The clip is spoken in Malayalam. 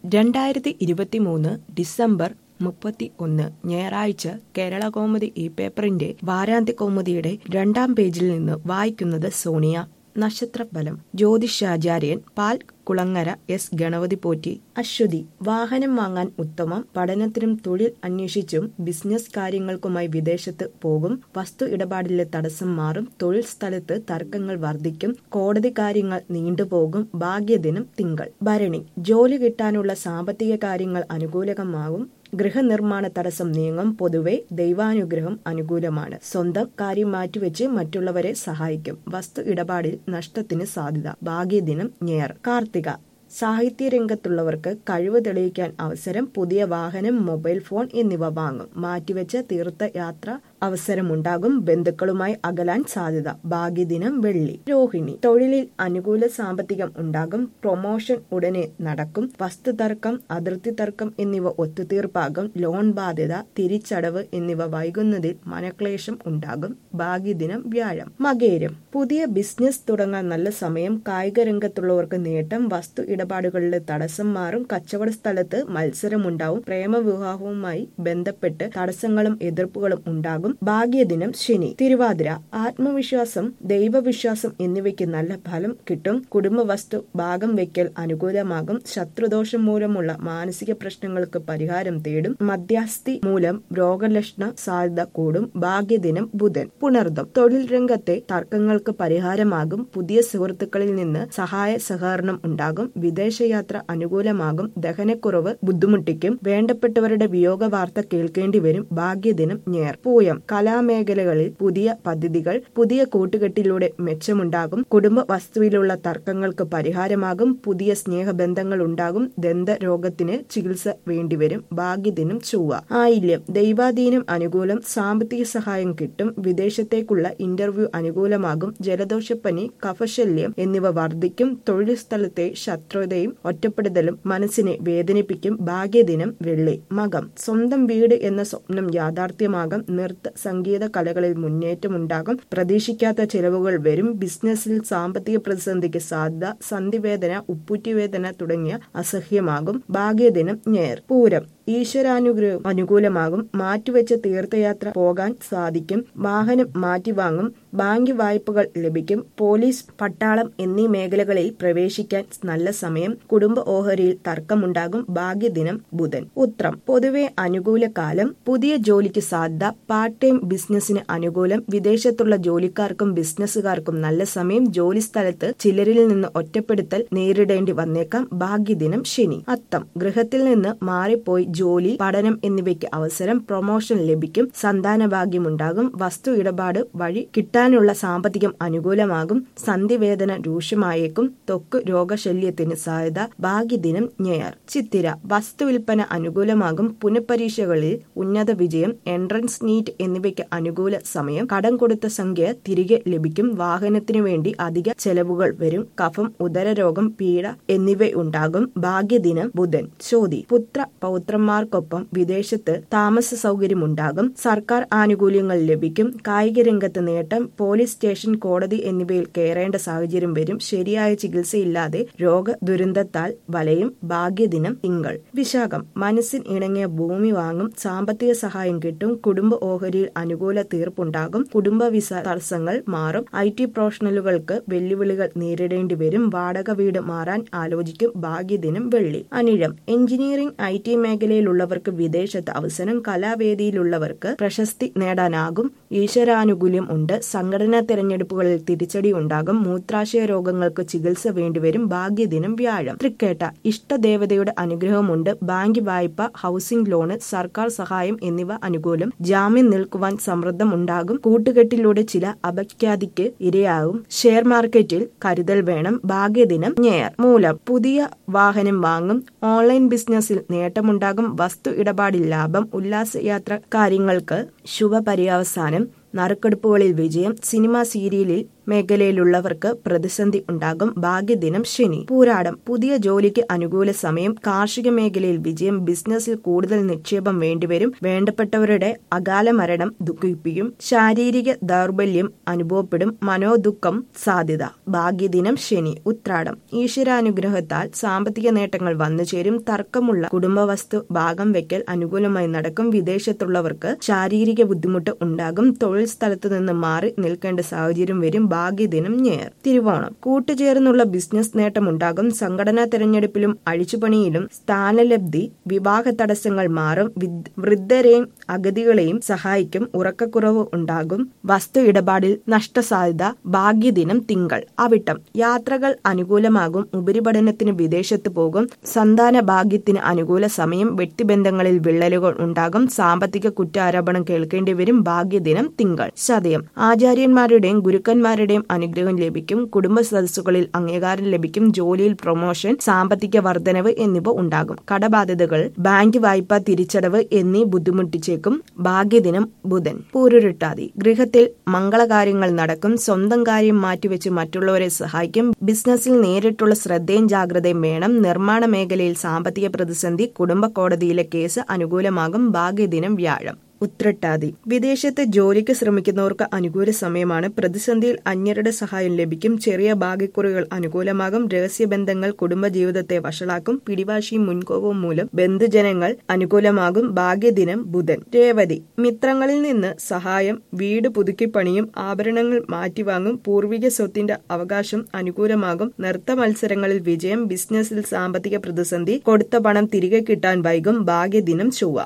രണ്ടായിരത്തി ഇരുപത്തിമൂന്ന് ഡിസംബർ മുപ്പത്തി ഒന്ന് ഞായറാഴ്ച കേരള കൗമുദി ഈ പേപ്പറിന്റെ വാരാന്ത്യ കൗമുദിയുടെ രണ്ടാം പേജിൽ നിന്ന് വായിക്കുന്നത് സോണിയ നക്ഷത്രഫലം ജ്യോതിഷാചാര്യൻ പാൽ കുളങ്ങര എസ് ഗണപതി പോറ്റി അശ്വതി വാഹനം വാങ്ങാൻ ഉത്തമം പഠനത്തിനും തൊഴിൽ അന്വേഷിച്ചും ബിസിനസ് കാര്യങ്ങൾക്കുമായി വിദേശത്ത് പോകും വസ്തു ഇടപാടിലെ തടസ്സം മാറും തൊഴിൽ സ്ഥലത്ത് തർക്കങ്ങൾ വർദ്ധിക്കും കോടതി കാര്യങ്ങൾ നീണ്ടുപോകും ഭാഗ്യദിനം തിങ്കൾ ഭരണി ജോലി കിട്ടാനുള്ള സാമ്പത്തിക കാര്യങ്ങൾ അനുകൂലമാകും ഗൃഹനിർമ്മാണ തടസ്സം നീങ്ങും പൊതുവെ ദൈവാനുഗ്രഹം അനുകൂലമാണ് സ്വന്തം കാര്യം മാറ്റിവെച്ച് മറ്റുള്ളവരെ സഹായിക്കും വസ്തു ഇടപാടിൽ നഷ്ടത്തിന് സാധ്യത ഭാഗ്യദിനം ഞെയർ കാർത്തിക സാഹിത്യ രംഗത്തുള്ളവർക്ക് കഴിവ് തെളിയിക്കാൻ അവസരം പുതിയ വാഹനം മൊബൈൽ ഫോൺ എന്നിവ വാങ്ങും മാറ്റിവെച്ച തീർത്ഥയാത്ര അവസരമുണ്ടാകും ബന്ധുക്കളുമായി അകലാൻ സാധ്യത ഭാഗ്യദിനം വെള്ളി രോഹിണി തൊഴിലിൽ അനുകൂല സാമ്പത്തികം ഉണ്ടാകും പ്രൊമോഷൻ ഉടനെ നടക്കും വസ്തു തർക്കം അതിർത്തി തർക്കം എന്നിവ ഒത്തുതീർപ്പാകും ലോൺ ബാധ്യത തിരിച്ചടവ് എന്നിവ വൈകുന്നതിൽ മനക്ലേശം ഉണ്ടാകും ഭാഗ്യദിനം വ്യാഴം മകേരം പുതിയ ബിസിനസ് തുടങ്ങാൻ നല്ല സമയം കായിക രംഗത്തുള്ളവർക്ക് നേട്ടം വസ്തു ഇടപാടുകളിലെ തടസ്സം മാറും കച്ചവട സ്ഥലത്ത് മത്സരമുണ്ടാവും പ്രേമവിവാഹവുമായി ബന്ധപ്പെട്ട് തടസ്സങ്ങളും എതിർപ്പുകളും ഉണ്ടാകും ഭാഗ്യദിനം ശനി തിരുവാതിര ആത്മവിശ്വാസം ദൈവവിശ്വാസം എന്നിവയ്ക്ക് നല്ല ഫലം കിട്ടും കുടുംബ വസ്തു ഭാഗം വെക്കൽ അനുകൂലമാകും ശത്രുദോഷം മൂലമുള്ള മാനസിക പ്രശ്നങ്ങൾക്ക് പരിഹാരം തേടും മധ്യസ്ഥി മൂലം രോഗലക്ഷണ സാധ്യത കൂടും ഭാഗ്യദിനം ബുധൻ പുണർദം തൊഴിൽ രംഗത്തെ തർക്കങ്ങൾക്ക് പരിഹാരമാകും പുതിയ സുഹൃത്തുക്കളിൽ നിന്ന് സഹായ സഹകരണം ഉണ്ടാകും വിദേശയാത്ര അനുകൂലമാകും ദഹനക്കുറവ് ബുദ്ധിമുട്ടിക്കും വേണ്ടപ്പെട്ടവരുടെ വിയോഗ വാർത്ത കേൾക്കേണ്ടി വരും ഭാഗ്യദിനം ഞേർ പൂയം കലാമേഖലകളിൽ പുതിയ പദ്ധതികൾ പുതിയ കൂട്ടുകെട്ടിലൂടെ മെച്ചമുണ്ടാകും കുടുംബ വസ്തുവിലുള്ള തർക്കങ്ങൾക്ക് പരിഹാരമാകും പുതിയ സ്നേഹബന്ധങ്ങൾ ഉണ്ടാകും ദന്തരോഗത്തിന് ചികിത്സ വേണ്ടിവരും ഭാഗ്യദിനം ചൊവ്വ ആയില്യം ദൈവാധീനം അനുകൂലം സാമ്പത്തിക സഹായം കിട്ടും വിദേശത്തേക്കുള്ള ഇന്റർവ്യൂ അനുകൂലമാകും ജലദോഷപ്പനി കഫശല്യം എന്നിവ വർദ്ധിക്കും തൊഴിൽ സ്ഥലത്തെ ശത്രുതയും ഒറ്റപ്പെടുത്തലും മനസ്സിനെ വേദനിപ്പിക്കും ഭാഗ്യദിനം വെള്ളി മകം സ്വന്തം വീട് എന്ന സ്വപ്നം യാഥാർത്ഥ്യമാകും നൃത്ത സംഗീത കലകളിൽ മുന്നേറ്റമുണ്ടാകും പ്രതീക്ഷിക്കാത്ത ചെലവുകൾ വരും ബിസിനസ്സിൽ സാമ്പത്തിക പ്രതിസന്ധിക്ക് സാധ്യത സന്ധിവേദന ഉപ്പൂറ്റിവേദന തുടങ്ങിയ അസഹ്യമാകും ഭാഗ്യദിനം ഞേർ പൂരം ഈശ്വരാനുഗ്രഹം അനുകൂലമാകും മാറ്റിവെച്ച തീർത്ഥയാത്ര പോകാൻ സാധിക്കും വാഹനം മാറ്റിവാങ്ങും ബാങ്ക് വായ്പകൾ ലഭിക്കും പോലീസ് പട്ടാളം എന്നീ മേഖലകളിൽ പ്രവേശിക്കാൻ നല്ല സമയം കുടുംബ ഓഹരിയിൽ തർക്കമുണ്ടാകും ഭാഗ്യദിനം ബുധൻ ഉത്രം പൊതുവെ അനുകൂല കാലം പുതിയ ജോലിക്ക് സാധ്യത പാർട്ട് ടൈം ബിസിനസിന് അനുകൂലം വിദേശത്തുള്ള ജോലിക്കാർക്കും ബിസിനസ്സുകാർക്കും നല്ല സമയം ജോലി സ്ഥലത്ത് ചിലരിൽ നിന്ന് ഒറ്റപ്പെടുത്തൽ നേരിടേണ്ടി വന്നേക്കാം ഭാഗ്യദിനം ശനി അത്തം ഗൃഹത്തിൽ നിന്ന് മാറിപ്പോയി ജോലി പഠനം എന്നിവയ്ക്ക് അവസരം പ്രൊമോഷൻ ലഭിക്കും സന്താന ഭാഗ്യമുണ്ടാകും വസ്തു ഇടപാട് വഴി കിട്ടാനുള്ള സാമ്പത്തികം അനുകൂലമാകും സന്ധിവേദന രൂക്ഷമായേക്കും ത്വക്ക് രോഗശല്യത്തിന് സാധ്യത ഭാഗ്യദിനം ഞെയർ ചിത്തിര വസ്തു വിൽപ്പന അനുകൂലമാകും പുനഃപരീക്ഷകളിൽ ഉന്നത വിജയം എൻട്രൻസ് നീറ്റ് എന്നിവയ്ക്ക് അനുകൂല സമയം കടം കൊടുത്ത സംഖ്യ തിരികെ ലഭിക്കും വാഹനത്തിനു വേണ്ടി അധിക ചെലവുകൾ വരും കഫം ഉദരരോഗം പീഡ എന്നിവയുണ്ടാകും ഭാഗ്യദിനം ബുധൻ ചോതി പുത്ര പൗത്രന്മാർക്കൊപ്പം വിദേശത്ത് താമസ സൗകര്യമുണ്ടാകും സർക്കാർ ആനുകൂല്യങ്ങൾ ലഭിക്കും കായിക രംഗത്ത് നേട്ടം പോലീസ് സ്റ്റേഷൻ കോടതി എന്നിവയിൽ കയറേണ്ട സാഹചര്യം വരും ശരിയായ ചികിത്സയില്ലാതെ രോഗ ദുരന്തത്താൽ വലയും ഭാഗ്യദിനം തിങ്കൾ വിശാഖം മനസ്സിന് ഇണങ്ങിയ ഭൂമി വാങ്ങും സാമ്പത്തിക സഹായം കിട്ടും കുടുംബ ഓഹരിയിൽ അനുകൂല തീർപ്പുണ്ടാകും കുടുംബ വിസ തടസ്സങ്ങൾ മാറും ഐ ടി പ്രൊഫഷണലുകൾക്ക് വെല്ലുവിളികൾ നേരിടേണ്ടി വരും വാടക വീട് മാറാൻ ആലോചിക്കും ഭാഗ്യദിനം വെള്ളി അനിഴം എഞ്ചിനീയറിംഗ് ഐ ടി മേഖലയിലുള്ളവർക്ക് വിദേശത്ത് അവസരം കലാവേദിയിലുള്ളവർക്ക് പ്രശസ്തി നേടാനാകും ഈശ്വരാനുകൂല്യം ഉണ്ട് സംഘടനാ തെരഞ്ഞെടുപ്പുകളിൽ തിരിച്ചടി ഉണ്ടാകും മൂത്രാശയ രോഗങ്ങൾക്ക് ചികിത്സ വേണ്ടിവരും ഭാഗ്യദിനം വ്യാഴം തൃക്കേട്ട ഇഷ്ടദേവതയുടെ അനുഗ്രഹമുണ്ട് ബാങ്ക് വായ്പ ഹൗസിംഗ് ലോണ് സർക്കാർ സഹായം എന്നിവ അനുകൂലം ജാമ്യം നിൽക്കുവാൻ സമ്മർദ്ദം ഉണ്ടാകും കൂട്ടുകെട്ടിലൂടെ ചില അപഖ്യാതിക്ക് ഇരയാകും ഷെയർ മാർക്കറ്റിൽ കരുതൽ വേണം ഭാഗ്യദിനം ഞെയർ മൂലം പുതിയ വാഹനം വാങ്ങും ഓൺലൈൻ ബിസിനസ്സിൽ നേട്ടമുണ്ടാകും വസ്തു ഇടപാടിൽ ലാഭം ഉല്ലാസയാത്ര കാര്യങ്ങൾക്ക് ശുഭപര്യവസാനം നറുക്കെടുപ്പുകളിൽ വിജയം സിനിമ സീരിയലിൽ മേഖലയിലുള്ളവർക്ക് പ്രതിസന്ധി ഉണ്ടാകും ഭാഗ്യദിനം ശനി പൂരാടം പുതിയ ജോലിക്ക് അനുകൂല സമയം കാർഷിക മേഖലയിൽ വിജയം ബിസിനസ്സിൽ കൂടുതൽ നിക്ഷേപം വേണ്ടിവരും വേണ്ടപ്പെട്ടവരുടെ അകാല മരണം ദുഃഖിപ്പിക്കും ശാരീരിക ദൗർബല്യം അനുഭവപ്പെടും മനോദുഃഖം സാധ്യത ഭാഗ്യദിനം ശനി ഉത്രാടം ഈശ്വരാനുഗ്രഹത്താൽ സാമ്പത്തിക നേട്ടങ്ങൾ വന്നു ചേരും തർക്കമുള്ള കുടുംബവസ്തു ഭാഗം വെക്കൽ അനുകൂലമായി നടക്കും വിദേശത്തുള്ളവർക്ക് ശാരീരിക ബുദ്ധിമുട്ട് ഉണ്ടാകും തൊഴിൽ സ്ഥലത്തു നിന്ന് മാറി നിൽക്കേണ്ട സാഹചര്യം വരും ഭാഗ്യദിനം ഞേർ തിരുവോണം കൂട്ടുചേർന്നുള്ള ബിസിനസ് നേട്ടമുണ്ടാകും സംഘടനാ തെരഞ്ഞെടുപ്പിലും അഴിച്ചുപണിയിലും സ്ഥാനലബ്ധി വിവാഹ തടസ്സങ്ങൾ മാറും വൃദ്ധരെയും അഗതികളെയും സഹായിക്കും ഉറക്കക്കുറവ് ഉണ്ടാകും വസ്തു ഇടപാടിൽ നഷ്ടസാധ്യത ഭാഗ്യദിനം തിങ്കൾ അവിട്ടം യാത്രകൾ അനുകൂലമാകും ഉപരിപഠനത്തിന് വിദേശത്ത് പോകും സന്താന ഭാഗ്യത്തിന് അനുകൂല സമയം വ്യക്തിബന്ധങ്ങളിൽ വിള്ളലുകൾ ഉണ്ടാകും സാമ്പത്തിക കുറ്റാരോപണം കേൾക്കേണ്ടി വരും ഭാഗ്യദിനം തിങ്കൾ ചതയം ആചാര്യന്മാരുടെയും ഗുരുക്കന്മാരുടെയും അനുഗ്രഹം ലഭിക്കും കുടുംബ സദസ്സുകളിൽ അംഗീകാരം ലഭിക്കും ജോലിയിൽ പ്രൊമോഷൻ സാമ്പത്തിക വർധനവ് എന്നിവ ഉണ്ടാകും കടബാധ്യതകൾ ബാങ്ക് വായ്പ തിരിച്ചടവ് എന്നീ ബുദ്ധിമുട്ടിച്ചേക്കും ഭാഗ്യദിനം ബുധൻ പൂരുരുട്ടാതി ഗൃഹത്തിൽ മംഗളകാര്യങ്ങൾ നടക്കും സ്വന്തം കാര്യം മാറ്റിവെച്ച് മറ്റുള്ളവരെ സഹായിക്കും ബിസിനസ്സിൽ നേരിട്ടുള്ള ശ്രദ്ധയും ജാഗ്രതയും വേണം നിർമ്മാണ മേഖലയിൽ സാമ്പത്തിക പ്രതിസന്ധി കുടുംബ കോടതിയിലെ കേസ് അനുകൂലമാകും ഭാഗ്യദിനം വ്യാഴം ഉത്രട്ടാതി വിദേശത്ത് ജോലിക്ക് ശ്രമിക്കുന്നവർക്ക് അനുകൂല സമയമാണ് പ്രതിസന്ധിയിൽ അന്യരുടെ സഹായം ലഭിക്കും ചെറിയ ഭാഗ്യക്കുറികൾ അനുകൂലമാകും രഹസ്യബന്ധങ്ങൾ കുടുംബജീവിതത്തെ വഷളാക്കും പിടിവാശിയും മുൻകോപവും മൂലം ബന്ധുജനങ്ങൾ അനുകൂലമാകും ഭാഗ്യദിനം ബുധൻ രേവതി മിത്രങ്ങളിൽ നിന്ന് സഹായം വീട് പുതുക്കിപ്പണിയും ആഭരണങ്ങൾ മാറ്റിവാങ്ങും പൂർവിക സ്വത്തിന്റെ അവകാശം അനുകൂലമാകും നൃത്ത മത്സരങ്ങളിൽ വിജയം ബിസിനസ്സിൽ സാമ്പത്തിക പ്രതിസന്ധി കൊടുത്ത പണം തിരികെ കിട്ടാൻ വൈകും ഭാഗ്യദിനം ചൊവ്വ